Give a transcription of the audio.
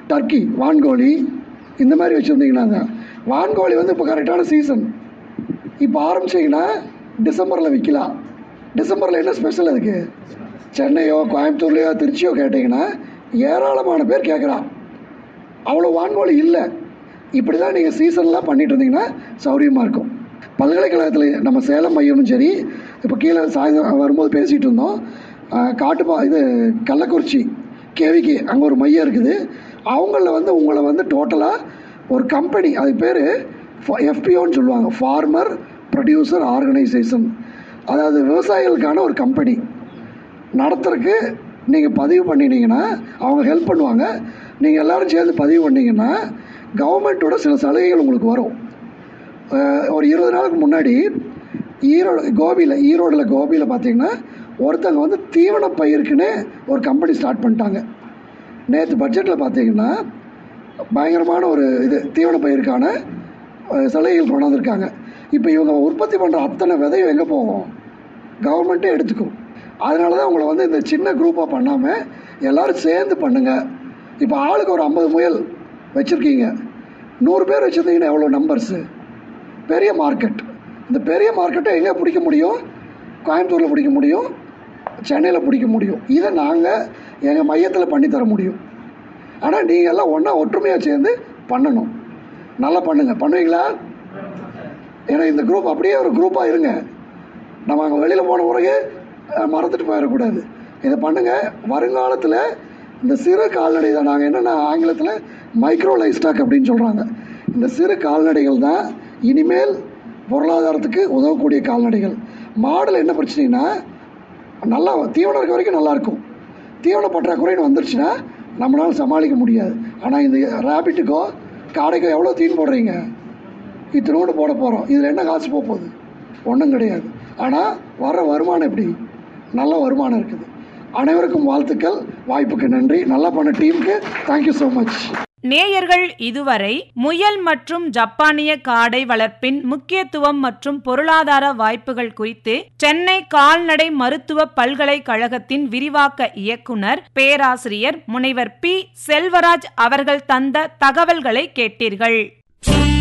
Turkey வான்கோழி இந்த மாதிரி வச்சுருந்தீங்கன்னா தான் வான்கோழி வந்து இப்போ கரெக்டான சீசன் இப்போ ஆரம்பிச்சிங்கன்னா டிசம்பரில் விற்கலாம் டிசம்பரில் என்ன ஸ்பெஷல் அதுக்கு சென்னையோ கோயம்புத்தூர்லையோ திருச்சியோ கேட்டிங்கன்னா ஏராளமான பேர் கேட்குறான் அவ்வளோ வான்கோழி இல்லை இப்படி தான் நீங்கள் சீசன்லாம் பண்ணிட்டு இருந்தீங்கன்னா சௌரியமாக இருக்கும் பல்கலைக்கழகத்தில் நம்ம சேலம் மையமும் சரி இப்போ கீழே சாயந்தரம் வரும்போது பேசிகிட்டு இருந்தோம் ஆஹ் காட்டுப்பா இது கள்ளக்குறிச்சி கேவிக்கு அங்கே ஒரு மையம் இருக்குது அவங்களில் வந்து உங்களை வந்து டோட்டலாக ஒரு கம்பெனி அது பேர் எஃபிஓன்னு சொல்லுவாங்க ஃபார்மர் ப்ரொடியூசர் ஆர்கனைசேஷன் அதாவது விவசாயிகளுக்கான ஒரு கம்பெனி நடத்துறதுக்கு நீங்கள் பதிவு பண்ணினீங்கன்னா அவங்க ஹெல்ப் பண்ணுவாங்க நீங்கள் எல்லோரும் சேர்ந்து பதிவு பண்ணிங்கன்னா கவர்மெண்ட்டோட சில சலுகைகள் உங்களுக்கு வரும் அஹ் ஒரு இருபது நாளுக்கு முன்னாடி ஈரோடு கோபியில் ஈரோடில் கோபியில் பார்த்தீங்கன்னா ஒருத்தங்க வந்து தீவன பயிருக்குன்னு ஒரு கம்பெனி ஸ்டார்ட் பண்ணிட்டாங்க நேற்று பட்ஜெட்டில் பார்த்தீங்கன்னா பயங்கரமான ஒரு இது தீவன பயிருக்கான அஹ், சலுகைகள் கொண்டாந்துருக்காங்க இப்போ இவங்க உற்பத்தி பண்ணுற அத்தனை விதையும் எங்கே போகும் கவர்மெண்ட்டே எடுத்துக்கும் அதனால தான் உங்களை வந்து இந்த சின்ன குரூப்பாக பண்ணாமல் எல்லோரும் சேர்ந்து பண்ணுங்கள் இப்போ ஆளுக்கு ஒரு ஐம்பது முயல் வச்சுருக்கீங்க நூறு பேர் வச்சுருந்தீங்கன்னா எவ்வளோ நம்பர்ஸு பெரிய மார்க்கெட் இந்த பெரிய மார்க்கெட்டை எங்கே பிடிக்க முடியும் கோயம்புத்தூரில் பிடிக்க முடியும் சென்னையில் பிடிக்க முடியும் இதை நாங்கள் எங்கள் மையத்தில் பண்ணித்தர முடியும் ஆனால் நீங்கள் எல்லாம் ஒன்றா ஒற்றுமையாக சேர்ந்து பண்ணணும் நல்லா பண்ணுங்கள் பண்ணுவீங்களா ஏன்னா இந்த குரூப் அப்படியே ஒரு குரூப்பாக இருங்க நம்ம அங்கே வெளியில் போன பிறகு அஹ், மறந்துட்டு போயிடக்கூடாது இதை பண்ணுங்கள் வருங்காலத்தில் இந்த சிறு கால்நடை தான் நாங்கள் என்னென்ன ஆங்கிலத்தில் மைக்ரோ லைஃப் ஸ்டாக் அப்படின்னு சொல்கிறாங்க இந்த சிறு கால்நடைகள் தான் இனிமேல் பொருளாதாரத்துக்கு உதவக்கூடிய கால்நடைகள் மாடில் என்ன பிரச்சனைனா நல்லா தீவனம் இருக்க வரைக்கும் நல்லாயிருக்கும் தீவன பற்றாக்குறைன்னு வந்துருச்சுன்னா நம்மளால் சமாளிக்க முடியாது ஆனால் இந்த ரேபிட்டுக்கோ காடைக்கோ எவ்வளோ தீன் போடுறீங்க இத்தினோடு போட போகிறோம் இதில் என்ன காசு போக போகுது ஒன்றும் கிடையாது ஆனால் வர வருமானம் எப்படி நல்ல வருமானம் இருக்குது அனைவருக்கும் வாழ்த்துக்கள் வாய்ப்புக்கு நன்றி நல்லா பண்ண டீமுக்கு தேங்க்யூ ஸோ மச் நேயர்கள் இதுவரை முயல் மற்றும் ஜப்பானிய காடை வளர்ப்பின் முக்கியத்துவம் மற்றும் பொருளாதார வாய்ப்புகள் குறித்து சென்னை கால்நடை மருத்துவ பல்கலைக்கழகத்தின் விரிவாக்க இயக்குனர் பேராசிரியர் முனைவர் பி செல்வராஜ் அவர்கள் தந்த தகவல்களை கேட்டீர்கள்